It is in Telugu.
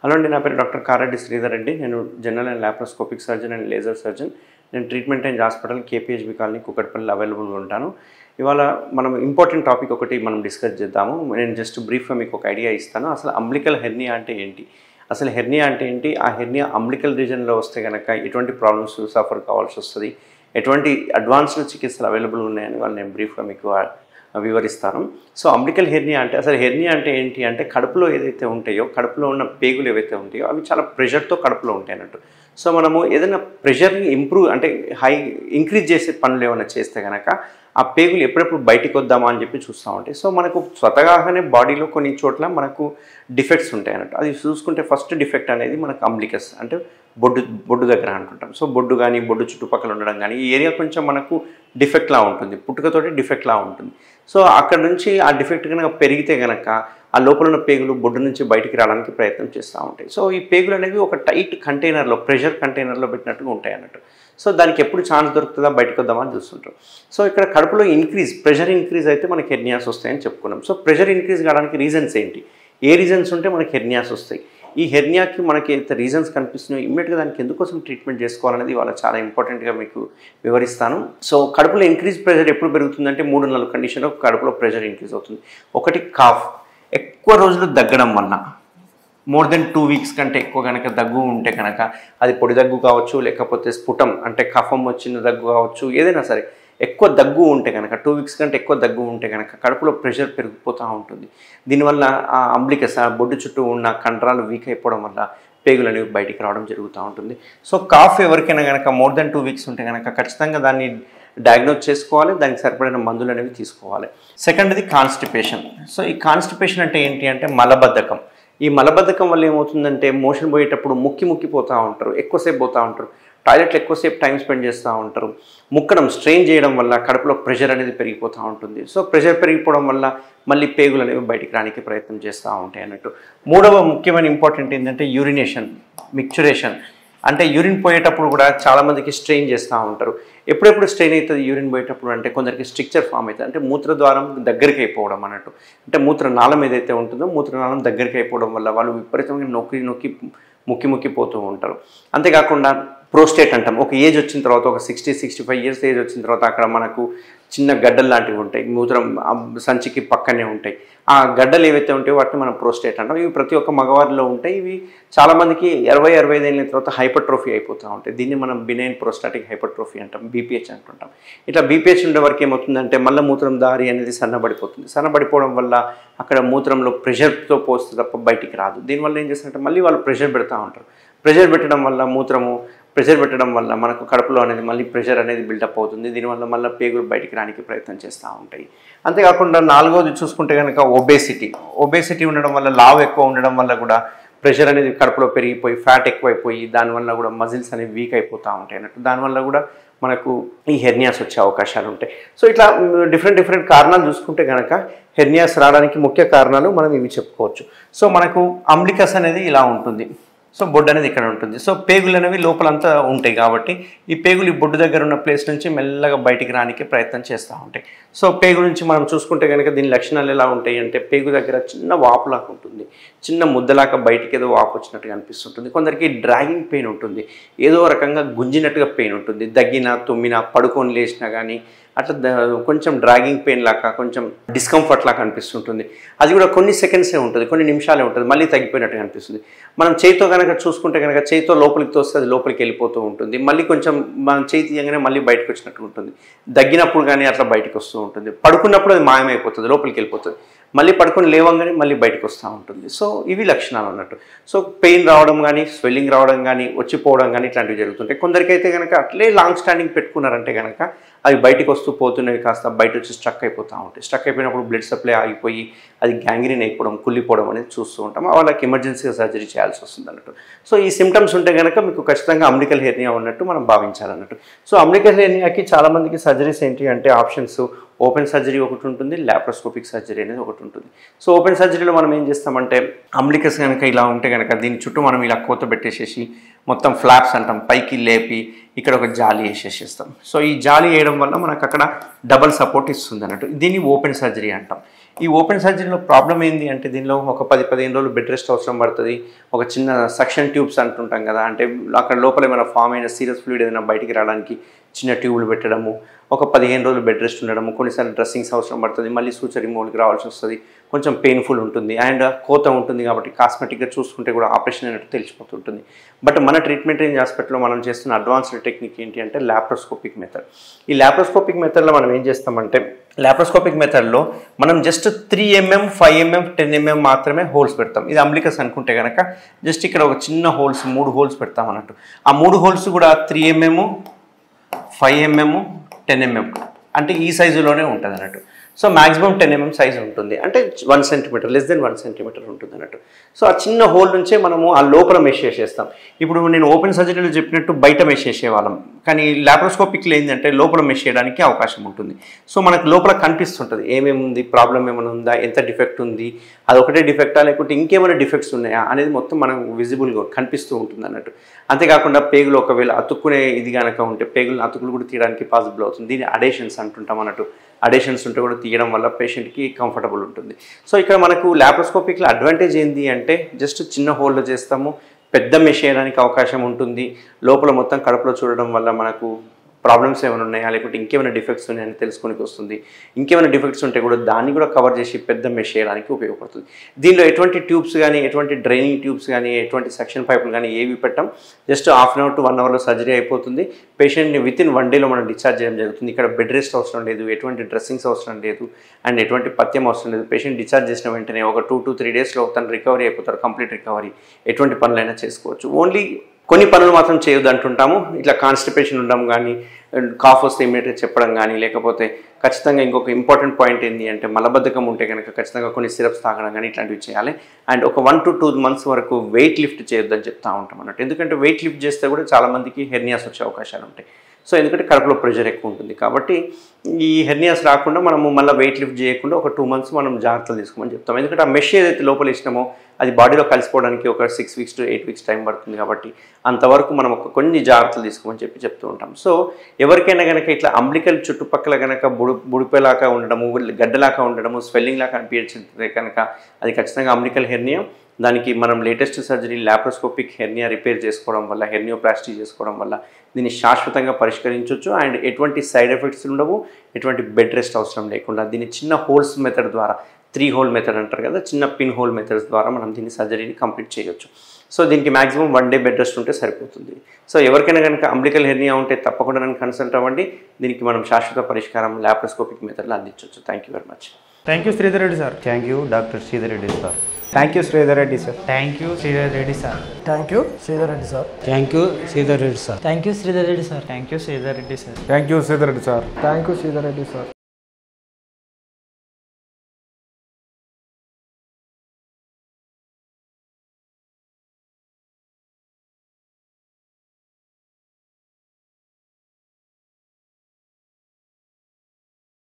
హలో అండి నా పేరు డాక్టర్ కారెడ్డి శ్రీధర్ రెడ్డి నేను general and laparoscopic surgeon and laser surgeon నేను treatment and hospital KPHB colony Kukatpally అవైలబుల్గా ఉంటాను ఇవాళ మనం ఇంపార్టెంట్ టాపిక్ ఒకటి మనం డిస్కస్ చేద్దాము నేను జస్ట్ బ్రీఫ్గా మీకు ఒక ఐడియా ఇస్తాను అసలు అంబ్లికల్ హెర్నియా అంటే ఏంటి అసలు హెర్నియా అంటే ఏంటి ఆ హెర్నియా అంబ్లికల్ రీజన్లో వస్తే కనుక ఎటువంటి ప్రాబ్లమ్స్ సఫర్ కావాల్సి వస్తుంది ఎటువంటి అడ్వాన్స్డ్ చికిత్సలు అవైలబుల్ ఉన్నాయని వాళ్ళు నేను బ్రీఫ్గా మీకు ఆ, వివరిస్తాను సో అంబ్లికల్ హెర్నియా అంటే అసలు హెర్నియా అంటే ఏంటి అంటే కడుపులో ఏదైతే ఉంటాయో కడుపులో ఉన్న పేగులు ఏవైతే ఉంటాయో అవి చాలా ప్రెషర్తో కడుపులో ఉంటాయి అన్నట్టు సో మనము ఏదైనా ప్రెషర్ని ఇంప్రూవ్ అంటే హై ఇంక్రీజ్ చేసే పనులు ఏమైనా చేస్తే కనుక ఆ పేగులు ఎప్పుడెప్పుడు బయటికి వద్దామా అని చెప్పి చూస్తూ ఉంటాయి సో మనకు స్వతగానే బాడీలో కొన్ని చోట్ల మనకు డిఫెక్ట్స్ ఉంటాయి అన్నట్టు అది చూసుకుంటే ఫస్ట్ డిఫెక్ట్ అనేది మనకు అంబ్లికస్ అంటే బొడ్డు బొడ్డు దగ్గర అంటుంటాం సో బొడ్డు కానీ బొడ్డు చుట్టుపక్కల ఉండడం కానీ ఈ ఏరియా కొంచెం మనకు డిఫెక్ట్లా ఉంటుంది పుట్టుకతోటి డిఫెక్ట్లా ఉంటుంది సో అక్కడ నుంచి ఆ డిఫెక్ట్ కనుక పెరిగితే కనుక ఆ లోపల ఉన్న పేగులు బొడ్డు నుంచి బయటికి రావడానికి ప్రయత్నం చేస్తూ ఉంటాయి సో ఈ పేగులు అనేవి ఒక టైట్ కంటైనర్లో ప్రెషర్ కంటైనర్లో పెట్టినట్టుగా ఉంటాయి అన్నట్టు సో దానికి ఎప్పుడు ఛాన్స్ దొరుకుతుందా బయటకు వద్దామని చూస్తుంటాం సో ఇక్కడ కడుపులో ఇంక్రీజ్ ప్రెషర్ ఇంక్రీజ్ అయితే మనకి హెర్నియాస్ వస్తాయని చెప్పుకున్నాం సో ప్రెషర్ ఇంక్రీజ్ కావడానికి రీజన్స్ ఏంటి ఏ రీజన్స్ ఉంటే మనకి హెర్నియాస్ వస్తాయి ఈ హెర్నియాకి మనకి ఎంత రీజన్స్ కనిపిస్తున్నాయో ఇమ్మీడియట్గా దానికి ఎందుకోసం ట్రీట్మెంట్ చేసుకోవాలనేది వాళ్ళ చాలా ఇంపార్టెంట్గా మీకు వివరిస్తాను సో కడుపులో ఇంక్రీజ్ ప్రెషర్ ఎప్పుడు పెరుగుతుందంటే మూడు నాలుగు కండిషన్లో కడుపులో ప్రెషర్ ఇంక్రీజ్ అవుతుంది ఒకటి కాఫ్ ఎక్కువ రోజులు దగ్గడం వల్ల మోర్ దెన్ టూ వీక్స్ కంటే ఎక్కువ కనుక దగ్గు ఉంటే కనుక అది పొడి దగ్గు కావచ్చు లేకపోతే స్ఫుటం అంటే కఫం వచ్చిన దగ్గు కావచ్చు ఏదైనా సరే ఎక్కువ దగ్గు ఉంటే కనుక టూ వీక్స్ కంటే ఎక్కువ దగ్గు ఉంటే కనుక కడుపులో ప్రెషర్ పెరిగిపోతూ ఉంటుంది దీనివల్ల ఆ అంబ్లికస్ ఆ బొడ్డు చుట్టూ ఉన్న కండరాలు వీక్ అయిపోవడం వల్ల పేగులు అనేవి బయటికి రావడం జరుగుతూ ఉంటుంది సో కాఫ్ ఎవరికైనా కనుక మోర్ దెన్ టూ వీక్స్ ఉంటే కనుక ఖచ్చితంగా దాన్ని డయాగ్నోజ్ చేసుకోవాలి దానికి సరిపడిన మందులు అనేవి తీసుకోవాలి సెకండ్ది కాన్స్టిపేషన్ సో ఈ కాన్స్టిపేషన్ అంటే ఏంటి అంటే మలబద్ధకం ఈ మలబద్ధకం వల్ల ఏమవుతుందంటే మోషన్ పోయేటప్పుడు ముక్కి ముక్కి పోతూ ఉంటారు ఎక్కువసేపు పోతూ ఉంటారు టాయిలెట్లో ఎక్కువసేపు టైం స్పెండ్ చేస్తూ ఉంటారు ముక్కడం స్ట్రెయిన్ చేయడం వల్ల కడుపులో ప్రెషర్ అనేది పెరిగిపోతూ ఉంటుంది సో ప్రెషర్ పెరిగిపోవడం వల్ల మళ్ళీ పేగులు అనేవి బయటికి రానికి ప్రయత్నం చేస్తూ ఉంటాయి అన్నట్టు మూడవ ముఖ్యమైన ఇంపార్టెంట్ ఏంటంటే యూరినేషన్ మిక్చురేషన్ అంటే యూరిన్ పోయేటప్పుడు కూడా చాలామందికి స్ట్రెయిన్ చేస్తూ ఉంటారు ఎప్పుడెప్పుడు స్ట్రెయిన్ అవుతుంది యూరిన్ పోయేటప్పుడు అంటే కొందరికి స్ట్రిక్చర్ ఫామ్ అవుతుంది అంటే మూత్రద్వారం దగ్గరికి అయిపోవడం అన్నట్టు అంటే మూత్రనాళం ఏదైతే ఉంటుందో మూత్రనాళం దగ్గరికి అయిపోవడం వల్ల వాళ్ళు విపరీతంగా నొక్కి నొక్కి ముక్కి ముక్కి పోతూ ఉంటారు అంతేకాకుండా ప్రోస్టేట్ అంటాం ఒక ఏజ్ వచ్చిన తర్వాత ఒక sixty sixty five years age వచ్చిన తర్వాత అక్కడ మనకు చిన్న గడ్డలు లాంటివి ఉంటాయి మూత్రం ఆ సంచికి పక్కనే ఉంటాయి ఆ గడ్డలు ఏవైతే ఉంటాయో వాటిని మనం ప్రోస్టేట్ అంటాం ఇవి ప్రతి ఒక్క మగవారిలో ఉంటాయి ఇవి చాలామందికి ఇరవై అరవై ఐదు ఏళ్ళ తర్వాత హైపర్ట్రోఫీ అయిపోతూ ఉంటాయి దీన్ని మనం బినైన్ ప్రోస్టాటిక్ హైపర్ట్రోఫీ అంటాం బీపీహెచ్ అంటుంటాం ఇట్లా బీపీహెచ్ ఉండే వరకు ఏమవుతుందంటే మళ్ళీ మూత్రం దారి అనేది సన్నబడిపోతుంది సన్నబడిపోవడం వల్ల అక్కడ మూత్రంలో ప్రెషర్తో పోస్తే తప్ప బయటికి రాదు దీనివల్ల ఏం చేస్తారంటే మళ్ళీ వాళ్ళు ప్రెషర్ పెడతా ఉంటారు ప్రెషర్ పెట్టడం వల్ల మూత్రము ప్రెషర్ పెట్టడం వల్ల మనకు కడుపులో అనేది మళ్ళీ ప్రెషర్ అనేది బిల్డప్ అవుతుంది దీనివల్ల మళ్ళీ పేగులు బయటికి రానికి ప్రయత్నం చేస్తూ ఉంటాయి అంతేకాకుండా నాలుగోది చూసుకుంటే కనుక ఒబేసిటీ ఒబేసిటీ ఉండడం వల్ల లావ్ ఎక్కువ ఉండడం వల్ల కూడా ప్రెషర్ అనేది కడుపులో పెరిగిపోయి ఫ్యాట్ ఎక్కువైపోయి దానివల్ల కూడా మజిల్స్ అనేవి వీక్ అయిపోతూ ఉంటాయి అన్నట్టు దానివల్ల కూడా మనకు ఈ హెర్నియాస్ వచ్చే అవకాశాలు ఉంటాయి సో ఇట్లా డిఫరెంట్ డిఫరెంట్ కారణాలు చూసుకుంటే కనుక హెర్నియాస్ రావడానికి ముఖ్య కారణాలు మనం ఇవి చెప్పుకోవచ్చు సో మనకు అంబ్లికస్ అనేది ఇలా ఉంటుంది సో బొడ్డు అనేది ఇక్కడ ఉంటుంది సో పేగులు అనేవి లోపలంతా ఉంటాయి కాబట్టి ఈ పేగులు ఈ బొడ్డు దగ్గర ఉన్న ప్లేస్ నుంచి మెల్లగా బయటికి రానికి ప్రయత్నం చేస్తూ ఉంటాయి సో పేగు నుంచి మనం చూసుకుంటే కనుక దీని లక్షణాలు ఎలా ఉంటాయి అంటే పేగు దగ్గర చిన్న వాపులాగా ఉంటుంది చిన్న ముద్దలాగా బయటికి ఏదో వాపు వచ్చినట్టుగా అనిపిస్తుంటుంది కొందరికి డ్రాగింగ్ పెయిన్ ఉంటుంది ఏదో రకంగా గుంజినట్టుగా పెయిన్ ఉంటుంది దగ్గినా తుమ్మినా పడుకొని లేచినా కానీ అట్లా ద- కొంచెం డ్రాగింగ్ పెయిన్ లాగా కొంచెం డిస్కంఫర్ట్ లాగా అనిపిస్తుంటుంది అది కూడా కొన్ని సెకండ్సే ఉంటుంది కొన్ని నిమిషాలే ఉంటుంది మళ్ళీ తగ్గిపోయినట్టుగా అనిపిస్తుంది మనం చేతితో కనుక చూసుకుంటే కనుక చేతితో లోపలికి తోస్తే అది లోపలికి వెళ్ళిపోతూ ఉంటుంది మళ్ళీ కొంచెం మనం చేయి తీయగానే మళ్ళీ బయటకు వచ్చినట్టు ఉంటుంది దగ్గినప్పుడు కానీ అట్లా బయటకు వస్తూ ఉంటుంది పడుకున్నప్పుడు అది మాయమైపోతుంది లోపలికి వెళ్ళిపోతుంది మళ్ళీ పడుకొని లేవంగానే మళ్ళీ బయటకు వస్తూ ఉంటుంది సో ఇవి లక్షణాలు అన్నట్టు సో పెయిన్ రావడం కానీ స్వెల్లింగ్ రావడం కానీ వచ్చిపోవడం కానీ ఇట్లాంటివి జరుగుతుంటాయి కొందరికైతే కనుక అట్లే లాంగ్ స్టాండింగ్ పెట్టుకున్నారంటే కనుక అవి బయటకు వస్తూ పోతున్నవి కాస్త బయట వచ్చి స్ట్రక్ అయిపోతూ ఉంటాయి స్ట్రక్ అయిపోయినప్పుడు బ్లడ్ సప్లై ఆగిపోయి అది గ్యాంగ్రీన్ అయిపోవడం కుళ్ళిపోవడం అనేది చూస్తూ ఉంటాం వాళ్ళకి ఎమర్జెన్సీగా సర్జరీ చేయాల్సి వస్తుంది అన్నట్టు సో ఈ సిమ్టమ్స్ ఉంటే కనుక మీకు ఖచ్చితంగా అమ్లికల్ హెర్నియా ఉన్నట్టు మనం భావించాలన్నట్టు సో అమ్లికల్ హెర్నియాకి చాలామందికి సర్జరీస్ ఏంటి అంటే ఆప్షన్స్ ఓపెన్ సర్జరీ ఒకటి ఉంటుంది లాప్రోస్కోపిక్ సర్జరీ అనేది ఒకటి ఉంటుంది సో ఓపెన్ సర్జరీలో మనం ఏం చేస్తామంటే అంబ్లికస్ కనుక ఇలా ఉంటే కనుక దీని చుట్టూ మనం ఇలా కోత పెట్టేసేసి మొత్తం ఫ్లాప్స్ అంటాం పైకి లేపి ఇక్కడ ఒక జాలి వేసేసేస్తాం సో ఈ జాలి వేయడం వల్ల మనకు అక్కడ డబల్ సపోర్ట్ ఇస్తుంది అన్నట్టు దీన్ని ఓపెన్ సర్జరీ అంటాం ఈ ఓపెన్ సర్జరీలో ప్రాబ్లం ఏంది అంటే దీనిలో ఒక పది పదిహేను రోజులు బెడ్ రెస్ట్ అవసరం పడుతుంది ఒక చిన్న సక్షన్ ట్యూబ్స్ అంటుంటాం కదా అంటే అక్కడ లోపల ఏమైనా ఫామ్ అయిన సీరియస్ ఫ్లూయిడ్ ఏదైనా బయటికి రావడానికి చిన్న ట్యూబ్లు పెట్టడము ఒక పదిహేను రోజులు బెడ్ రెస్ట్ ఉండడము కొన్నిసార్లు డ్రెస్సింగ్స్ అవసరం పడుతుంది మళ్ళీ సూచర్ రిమూవల్కి రావాల్సి వస్తుంది కొంచెం పెయిన్ఫుల్ ఉంటుంది అండ్ కోత ఉంటుంది కాబట్టి కాస్మెటిక్గా చూసుకుంటే కూడా ఆపరేషన్ అయినట్టు తెలిసిపోతుంటుంది బట్ మన ట్రీట్మెంట్ రేంజ్ హాస్పిటల్లో మనం చేస్తున్న అడ్వాన్స్డ్ టెక్నిక్ ఏంటి అంటే ల్యాప్రోస్కోపిక్ మెథడ్ ఈ ల్యాప్రోస్కోపిక్ మెథడ్లో మనం ఏం చేస్తామంటే ల్యాప్రోస్కోపిక్ మెథడ్లో మనం just three mm five mm ten mm మాత్రమే హోల్స్ పెడతాం ఇది అంబ్లికస్ అనుకుంటే కనుక జస్ట్ ఇక్కడ ఒక చిన్న హోల్స్ మూడు హోల్స్ పెడతాం అన్నట్టు ఆ మూడు హోల్స్ కూడా three mm five mm ten mm అంటే ఈ సైజులోనే ఉంటుంది అన్నట్టు so maximum ten mm size ఉంటుంది అంటే one centimetre less than one centimetre ఉంటుంది అన్నట్టు సో ఆ చిన్న హోల్ నుంచే మనము ఆ లోపల మెష్ చేసేస్తాం ఇప్పుడు నేను ఓపెన్ సర్జరీలో చెప్పినట్టు బయట మెష్ చేసేవాళ్ళం కానీ ల్యాప్రోస్కోపిక్లో ఏంటంటే లోపల మెష్ చేయడానికి అవకాశం ఉంటుంది సో మనకు లోపల కనిపిస్తుంటుంది ఏమేమి ఉంది ప్రాబ్లం ఏమైనా ఉందా ఎంత డిఫెక్ట్ ఉంది అది ఒకటే డిఫెక్టా లేకుంటే ఇంకేమైనా డిఫెక్ట్స్ ఉన్నాయా అనేది మొత్తం మనకు విజిబుల్గా కనిపిస్తూ ఉంటుంది అన్నట్టు అంతేకాకుండా పేగులు ఒకవేళ అతుక్కునే ఇది కనుక ఉంటే పేగులు అతుకులు కూడా తీయడానికి పాసిబుల్ అవుతుంది దీన్ని అడేషన్స్ అంటుంటాం అన్నట్టు అడేషన్స్ ఉంటే కూడా తీయడం వల్ల పేషెంట్కి కంఫర్టబుల్ ఉంటుంది సో ఇక్కడ మనకు ల్యాప్రోస్కోపిక్లో అడ్వాంటేజ్ ఏంటి అంటే జస్ట్ చిన్న హోల్లో చేస్తాము పెద్ద మెష్ చేయడానికి అవకాశం ఉంటుంది లోపల మొత్తం కడుపులో చూడడం వల్ల మనకు ప్రాబ్లమ్స్ ఏమైనా ఉన్నాయా లేకుంటే ఇంకేమైనా డిఫెక్ట్స్ ఉన్నాయని తెలుసుకోనికి వస్తుంది ఇంకేమైనా డిఫెక్ట్స్ ఉంటే కూడా దాన్ని కూడా కవర్ చేసి పెద్ద మెష్ చేయడానికి ఉపయోగపడుతుంది దీనిలో ఎటువంటి ట్యూబ్స్ కానీ ఎటువంటి డ్రైనింగ్ ట్యూబ్స్ కానీ ఎటువంటి సెక్షన్ పైపులు కానీ ఏవి పెట్టాం just half an hour to one అవర్లో సర్జరీ అయిపోతుంది పేషెంట్ని విత్ ఇన్ వన్ డేలో మనం డిశ్చార్జ్ చేయడం జరుగుతుంది ఇక్కడ బెడ్ రెస్ట్ అవసరం లేదు ఎటువంటి డ్రెస్సింగ్స్ అవసరం లేదు అండ్ ఎటువంటి పథ్యం అవసరం లేదు పేషెంట్ డిశ్చార్జ్ చేసిన వెంటనే ఒక టూ టు త్రీ డేస్లో తను రికవరీ అయిపోతారు కంప్లీట్ రికవరీ ఎటువంటి పనులైనా చేసుకోవచ్చు ఓన్లీ కొన్ని పనులు మాత్రం చేయొద్దు అంటుంటాము ఇట్లా కాన్స్టిపేషన్ ఉండడం కానీ కాఫ్ వస్తే ఇమీడియట్గా చెప్పడం కానీ లేకపోతే ఖచ్చితంగా ఇంకొక ఇంపార్టెంట్ పాయింట్ ఏంటి అంటే మలబద్ధకం ఉంటే కనుక ఖచ్చితంగా కొన్ని సిరప్స్ తాగడం కానీ ఇట్లాంటివి చేయాలి అండ్ ఒక వన్ టు టూ మంత్స్ వరకు వెయిట్ లిఫ్ట్ చేయొద్దని చెప్తా ఉంటాం అన్నట్టు ఎందుకంటే వెయిట్ లిఫ్ట్ చేస్తే కూడా చాలామందికి హెర్నియాస్ వచ్చే అవకాశాలు ఉంటాయి సో ఎందుకంటే కడుపులో ప్రెషర్ ఎక్కువ ఉంటుంది కాబట్టి ఈ హెర్నియాస్ రాకుండా మనము మళ్ళీ వెయిట్ లిఫ్ట్ చేయకుండా ఒక టూ మంత్స్ మనం జాగ్రత్తలు తీసుకోమని చెప్తాం ఎందుకంటే ఆ మెష్ ఏదైతే లోపల ఇచ్చినామో అది బాడీలో కలిసిపోవడానికి ఒక six weeks to eight weeks time పడుతుంది కాబట్టి అంతవరకు మనం ఒక కొన్ని జాగ్రత్తలు తీసుకోమని చెప్పి చెప్తూ ఉంటాం సో ఎవరికైనా కనుక ఇట్లా అంబ్లికల్ చుట్టుపక్కల కనుక బుడు బుడిపేలాగా ఉండడము గడ్డలాగా ఉండడము స్వెల్లింగ్ లాగా అనిపించింది కనుక అది ఖచ్చితంగా అంబ్లికల్ హెర్నియా దానికి మనం latest surgery laparoscopic hernia repair చేసుకోవడం వల్ల హెర్నియోప్లాస్టీ చేసుకోవడం వల్ల దీన్ని శాశ్వతంగా పరిష్కరించవచ్చు అండ్ ఎటువంటి సైడ్ ఎఫెక్ట్స్ ఉండవు ఎటువంటి బెడ్ రెస్ట్ అవసరం లేకుండా దీన్ని చిన్న హోల్స్ మెథడ్ ద్వారా త్రీ హోల్ మెథడ్ అంటారు కదా చిన్న పిన్ హోల్ మెథడ్స్ ద్వారా మనం దీన్ని సర్జరీని కంప్లీట్ చేయొచ్చు సో దీనికి maximum one day bed rest ఉంటే సరిపోతుంది సో ఎవరికైనా కనుక అంబ్లికల్ హెర్నియా ఉంటే తప్పకుండా నన్ను కన్సల్ట్ అవ్వండి దీనికి మనం శాశ్వత పరిష్కారం ల్యాప్రోస్కోపిక్ మెథడ్లో అందించవచ్చు thank you very much thank you Sridhar Reddy sir thank you doctor Sridhar Reddy sir thank you Sridhar Reddy sir thank you Sridhar Reddy sir thank you Sridhar Reddy sir thank you Sridhar Reddy sir thank you Sridhar Reddy sir thank you Sridhar Reddy sir thank you Sridhar Reddy sir thank you Sridhar Reddy sir